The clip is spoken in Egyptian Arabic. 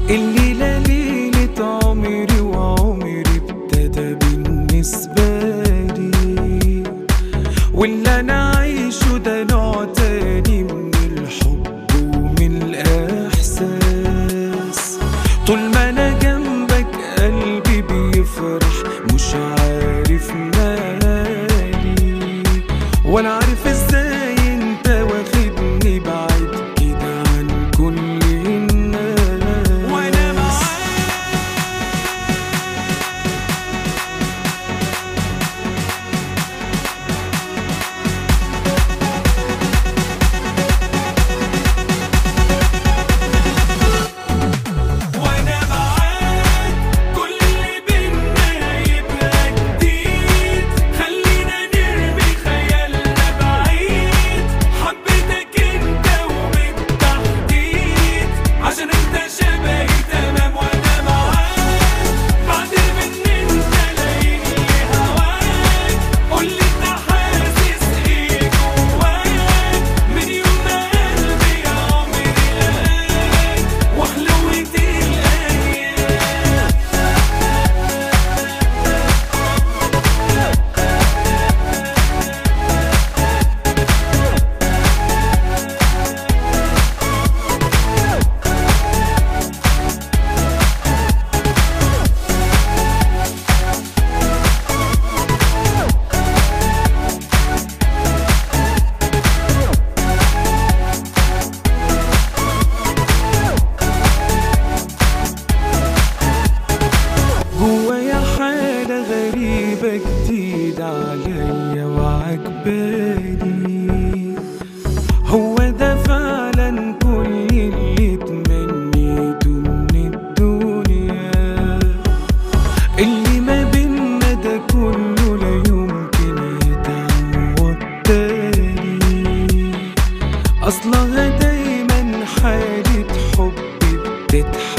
الليلة ليلة عمري وعمري ابتدى بالنسبة لي واللي أنا عايشه ده نوع تاني من الحب ومن الإحساس طول ما أنا جنبك قلبي بيفرح مش عارف مالي ولا عارف ازاي انت واخدني بعيد كده عن كل الناس وانا معاك وانا معاك كل اللي بينا يبقى جديد خلينا نرمي خيالنا بعيد حبيتك انت وبالتحديد عشان انت شبهي تمام وانا معاك بعد من انت لاقيني هواك قولي انت حاسس ايه جواك من يوم ما قلبي يا عمري لقاك وحلوت الايام جوايا حالة غريبة جديدة عليا وعجباني هو ده فعلا كل اللي تمنيته من الدنيا اللي ما بينا ده كله لا يمكن يتعوض تاني أصلها دايما حالة حب بتتحقق